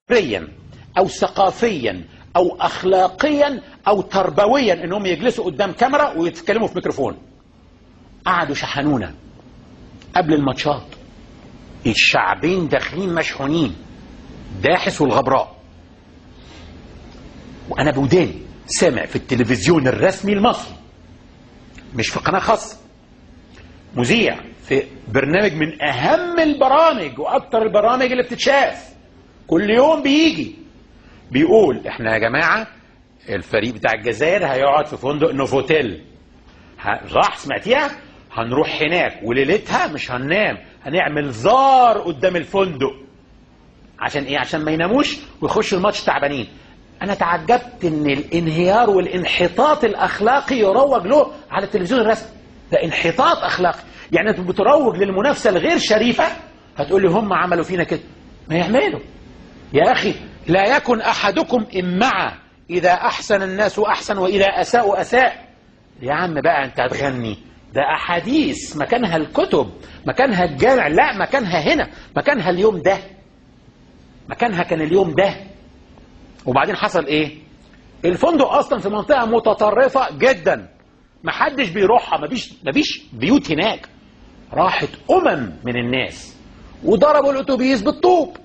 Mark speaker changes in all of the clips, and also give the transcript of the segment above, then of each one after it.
Speaker 1: فكريا او ثقافيا او اخلاقيا او تربويا انهم يجلسوا قدام كاميرا ويتكلموا في ميكروفون قعدوا شحنونا قبل الماتشات الشعبين داخلين مشحونين داحس والغبراء وانا بوداني سامع في التلفزيون الرسمي المصري مش في قناه خاصه مذيع في برنامج من اهم البرامج واكتر البرامج اللي بتتشاف كل يوم بيجي بيقول احنا يا جماعه الفريق بتاع الجزائر هيقعد في فندق نوفوتيل ه- راح سمعتيها هنروح هناك وليلتها مش هننام هنعمل زار قدام الفندق عشان ايه عشان ما يناموش ويخشوا الماتش تعبانين انا تعجبت ان الانهيار والانحطاط الاخلاقي يروج له على التلفزيون الرسمي ده انحطاط اخلاقي يعني انت بتروج للمنافسه الغير شريفه هتقول لي هم عملوا فينا كده ما يعملوا يا اخي لا يكن احدكم امعه اذا احسن الناس احسن واذا اساءوا اساء يا عم بقى انت هتغني ده احاديث مكانها الكتب مكانها الجامع لا مكانها هنا مكانها اليوم ده مكانها كان اليوم ده وبعدين حصل ايه الفندق اصلا في منطقه متطرفه جدا محدش بيروحها مفيش مفيش بيوت هناك راحت امم من الناس وضربوا الاتوبيس بالطوب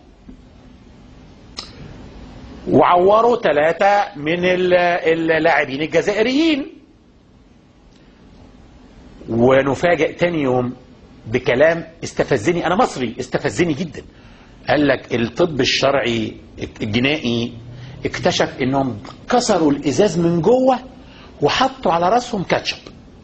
Speaker 1: وعوروا ثلاثة من ال- اللاعبين الجزائريين ونفاجئ تاني يوم بكلام استفزني انا مصري استفزني جدا قال لك الطب الشرعي الجنائي اكتشف انهم كسروا الازاز من جوه وحطوا على راسهم كاتشب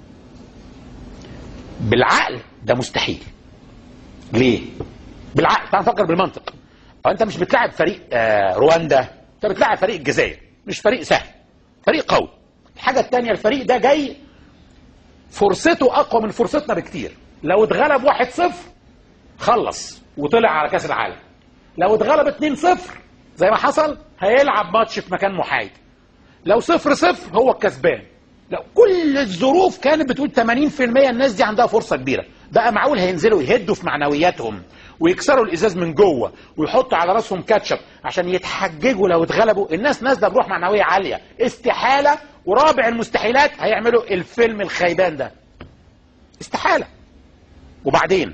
Speaker 1: بالعقل ده مستحيل ليه بالعقل تعال نفكر بالمنطق هو انت مش بتلعب فريق آه رواندا انت بتلعب فريق الجزائر مش فريق سهل فريق قوي الحاجه الثانيه الفريق ده جاي فرصته اقوى من فرصتنا بكتير لو اتغلب 1-0 خلص وطلع على كاس العالم لو اتغلب 2-0 زي ما حصل هيلعب ماتش في مكان محايد لو 0-0 هو الكسبان لو كل الظروف كانت بتقول 80% الناس دي عندها فرصه كبيره بقى معقول هينزلوا يهدوا في معنوياتهم ويكسروا الازاز من جوه ويحطوا على راسهم كاتشب عشان يتحججوا لو اتغلبوا الناس نازله بروح معنويه عاليه استحاله ورابع المستحيلات هيعملوا الفيلم الخيبان ده استحاله وبعدين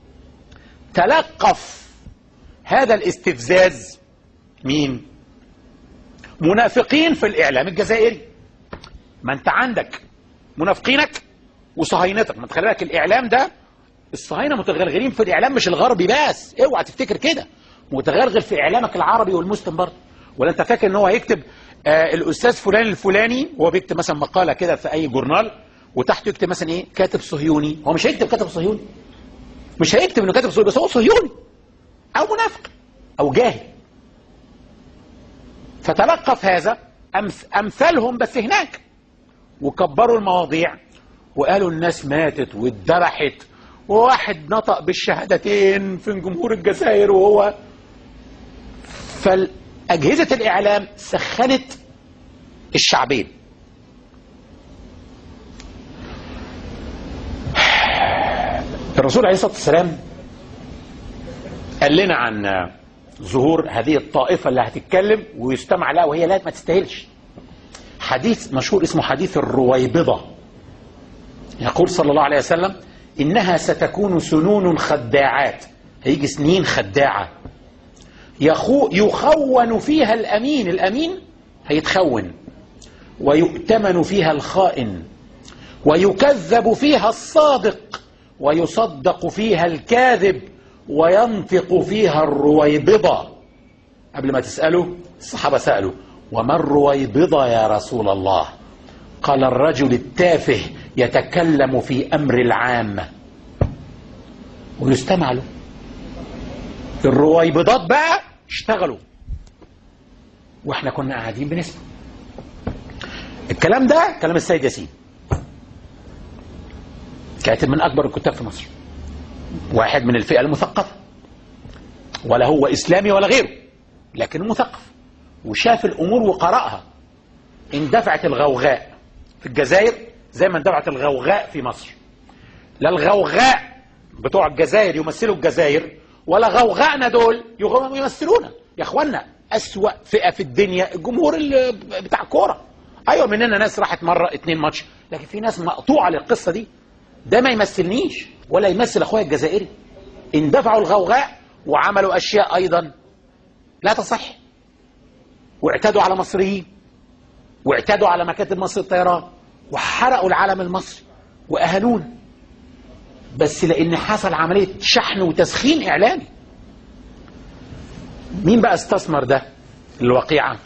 Speaker 1: تلقف هذا الاستفزاز مين منافقين في الاعلام الجزائري ما انت عندك منافقينك وصهاينتك ما انت خلي بالك الاعلام ده الصهاينه متغرغرين في الاعلام مش الغربي بس اوعى تفتكر كده متغرغر في اعلامك العربي والمسلم برضه ولا انت فاكر ان هو هيكتب آه الاستاذ فلان الفلاني وهو بيكتب مثلا مقاله كده في اي جورنال وتحته يكتب مثلا ايه كاتب صهيوني هو مش هيكتب كاتب صهيوني مش هيكتب انه كاتب صهيوني بس هو صهيوني او منافق او جاهل فتلقف هذا أمث امثالهم بس هناك وكبروا المواضيع وقالوا الناس ماتت واتذبحت وواحد نطق بالشهادتين في جمهور الجزائر وهو فأجهزة الإعلام سخنت الشعبين الرسول عليه الصلاة والسلام قال لنا عن ظهور هذه الطائفة اللي هتتكلم ويستمع لها وهي لا ما تستاهلش حديث مشهور اسمه حديث الرويبضة يقول صلى الله عليه وسلم إنها ستكون سنون خداعات هيجي سنين خداعة يخو يخون فيها الأمين الأمين هيتخون ويؤتمن فيها الخائن ويكذب فيها الصادق ويصدق فيها الكاذب وينطق فيها الرويبضة قبل ما تسألوا الصحابة سألوا وما الرويبضة يا رسول الله قال الرجل التافه يتكلم في أمر العامة ويستمع له الرويبضات بقى اشتغلوا واحنا كنا قاعدين بنسمع الكلام ده كلام السيد ياسين كاتب من اكبر الكتاب في مصر واحد من الفئه المثقفه ولا هو اسلامي ولا غيره لكن مثقف وشاف الامور وقراها اندفعت الغوغاء في الجزائر زي ما اندفعت الغوغاء في مصر لا الغوغاء بتوع الجزائر يمثلوا الجزائر ولا غوغائنا دول يمثلونا يا اخوانا اسوا فئه في الدنيا الجمهور اللي بتاع الكوره ايوه مننا ناس راحت مره اتنين ماتش لكن في ناس مقطوعه للقصه دي ده ما يمثلنيش ولا يمثل اخويا الجزائري اندفعوا الغوغاء وعملوا اشياء ايضا لا تصح واعتدوا على مصريين واعتدوا على مكاتب مصر الطيران وحرقوا العلم المصري واهانونا بس لان حصل عمليه شحن وتسخين اعلامي مين بقى استثمر ده الوقيعه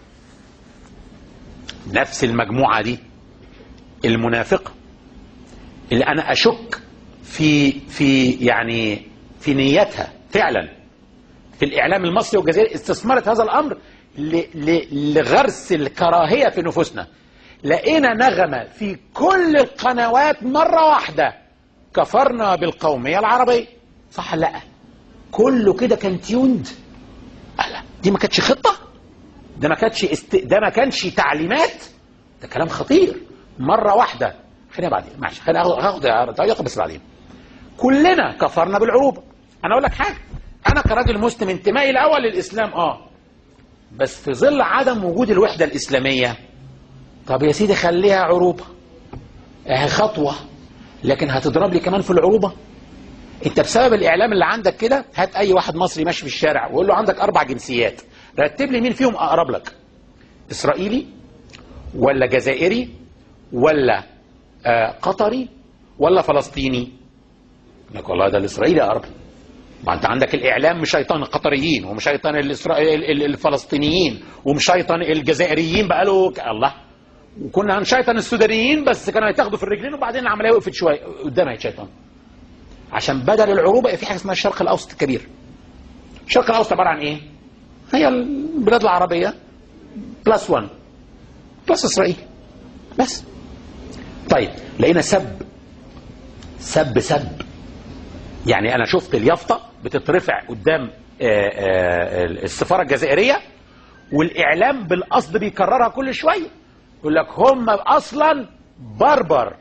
Speaker 1: نفس المجموعه دي المنافقه اللي انا اشك في في يعني في نيتها فعلا في الاعلام المصري والجزائري استثمرت هذا الامر ل- ل- لغرس الكراهيه في نفوسنا لقينا نغمه في كل القنوات مره واحده كفرنا بالقوميه العربيه صح ولا لا كله كده كان تيوند لا دي ما كانتش خطه ده ما كانتش است... ده ما كانش تعليمات ده كلام خطير مره واحده خلينا بعدين ماشي خلينا هاخد هاخد تعليق بس بعدين كلنا كفرنا بالعروبه انا اقول لك حاجه انا كراجل مسلم انتمائي الاول للاسلام اه بس في ظل عدم وجود الوحده الاسلاميه طب يا سيدي خليها عروبه اهي خطوه لكن هتضرب لي كمان في العروبه انت بسبب الاعلام اللي عندك كده هات اي واحد مصري ماشي في الشارع وقول له عندك اربع جنسيات رتب لي مين فيهم اقرب لك اسرائيلي ولا جزائري ولا آه قطري ولا فلسطيني لك والله ده الاسرائيلي اقرب لي. ما انت عندك الاعلام مشيطان القطريين ومشيطان الإسرائيل ال- الفلسطينيين ومشيطان الجزائريين بقاله ك- الله وكنا هنشيطن السودانيين بس كانوا يتاخدوا في الرجلين وبعدين العمليه وقفت شويه قدامها يتشيطن عشان بدل العروبه في حاجه اسمها الشرق الاوسط الكبير الشرق الاوسط عباره عن ايه؟ هي البلاد العربيه بلس 1 بلس اسرائيل بس طيب لقينا سب سب سب يعني انا شفت اليافطه بتترفع قدام آه، آه، السفاره الجزائريه والاعلام بالقصد بيكررها كل شويه يقول لك هم اصلا بربر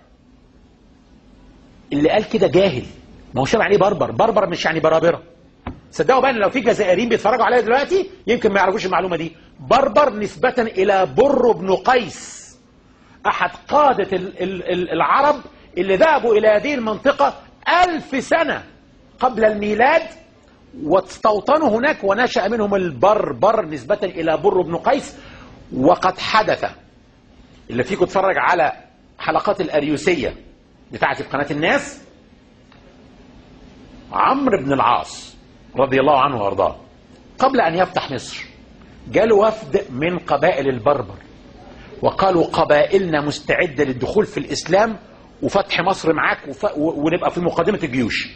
Speaker 1: اللي قال كده جاهل ما هو شبه عليه بربر بربر مش يعني برابره صدقوا بقى ان لو في جزائريين بيتفرجوا عليا دلوقتي يمكن ما يعرفوش المعلومه دي بربر نسبه الى بر بن قيس احد قاده ال- ال- ال- العرب اللي ذهبوا الى هذه المنطقه ألف سنه قبل الميلاد واستوطنوا هناك ونشأ منهم البربر نسبة إلى بر بن قيس وقد حدث اللي فيكم اتفرج على حلقات الأريوسية بتاعتي في قناة الناس عمرو بن العاص رضي الله عنه وارضاه قبل أن يفتح مصر جاله وفد من قبائل البربر وقالوا قبائلنا مستعدة للدخول في الإسلام وفتح مصر معاك وف... و- ونبقى في مقدمة الجيوش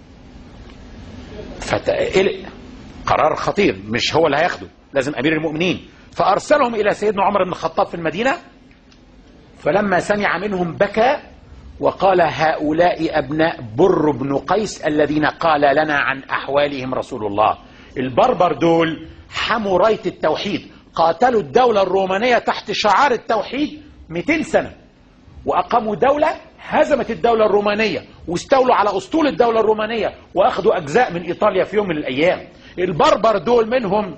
Speaker 1: فتقلق قرار خطير مش هو اللي هياخده لازم امير المؤمنين فارسلهم الى سيدنا عمر بن الخطاب في المدينه فلما سمع منهم بكى وقال هؤلاء ابناء بر بن قيس الذين قال لنا عن احوالهم رسول الله البربر دول حموا رايه التوحيد قاتلوا الدوله الرومانيه تحت شعار التوحيد 200 سنه واقاموا دوله هزمت الدوله الرومانيه واستولوا على اسطول الدوله الرومانيه واخذوا اجزاء من ايطاليا في يوم من الايام البربر دول منهم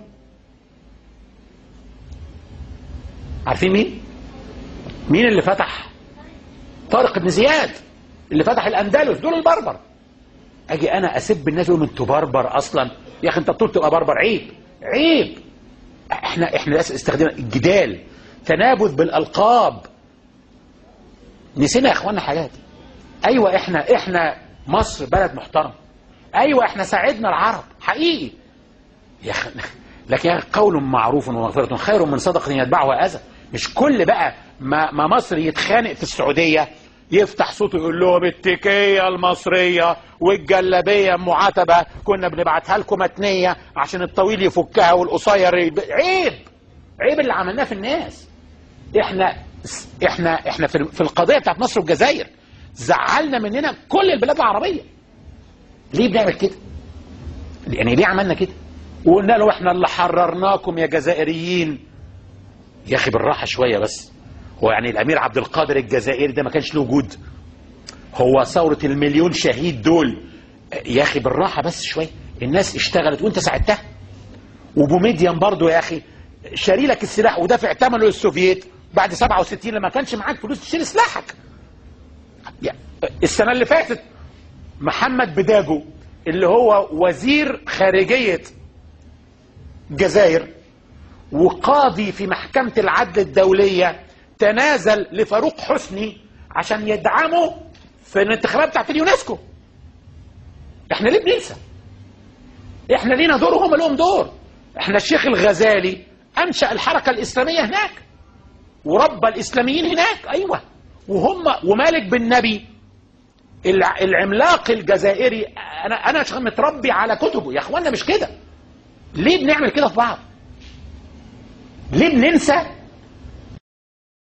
Speaker 1: عارفين مين مين اللي فتح طارق بن زياد اللي فتح الاندلس دول البربر اجي انا اسب الناس يقولوا انتوا بربر اصلا يا اخي انت بتقول تبقى بربر عيب عيب احنا احنا للاسف استخدمنا الجدال تنابذ بالالقاب نسينا يا اخوانا حاجات ايوه احنا احنا مصر بلد محترم ايوه احنا ساعدنا العرب حقيقي يا اخي لكن يا أخي قول معروف ومغفرة خير من صدقة يتبعه اذى مش كل بقى ما, ما مصر يتخانق في السعودية يفتح صوته يقول لهم التكية المصرية والجلابية معاتبة كنا بنبعتها لكم متنية عشان الطويل يفكها والقصير يب... عيب عيب اللي عملناه في الناس احنا احنا احنا في في القضيه بتاعت مصر والجزائر زعلنا مننا كل البلاد العربيه ليه بنعمل كده يعني ليه عملنا كده وقلنا له احنا اللي حررناكم يا جزائريين يا اخي بالراحه شويه بس هو يعني الامير عبد القادر الجزائري ده ما كانش له وجود هو ثوره المليون شهيد دول يا اخي بالراحه بس شويه الناس اشتغلت وانت ساعدتها وبوميديان برضو يا اخي شاري لك السلاح ودافع ثمنه للسوفييت بعد 67 لما كانش معاك فلوس تشتري سلاحك يعني السنه اللي فاتت محمد بداجو اللي هو وزير خارجيه الجزائر وقاضي في محكمه العدل الدوليه تنازل لفاروق حسني عشان يدعمه في الانتخابات بتاعت اليونسكو احنا ليه بننسى احنا لينا دور وهم لهم دور احنا الشيخ الغزالي انشا الحركه الاسلاميه هناك وربى الاسلاميين هناك ايوه وهم ومالك بن نبي الع- العملاق الجزائري انا انا شغ- متربي على كتبه يا اخوانا مش كده ليه بنعمل كده في بعض ليه بننسى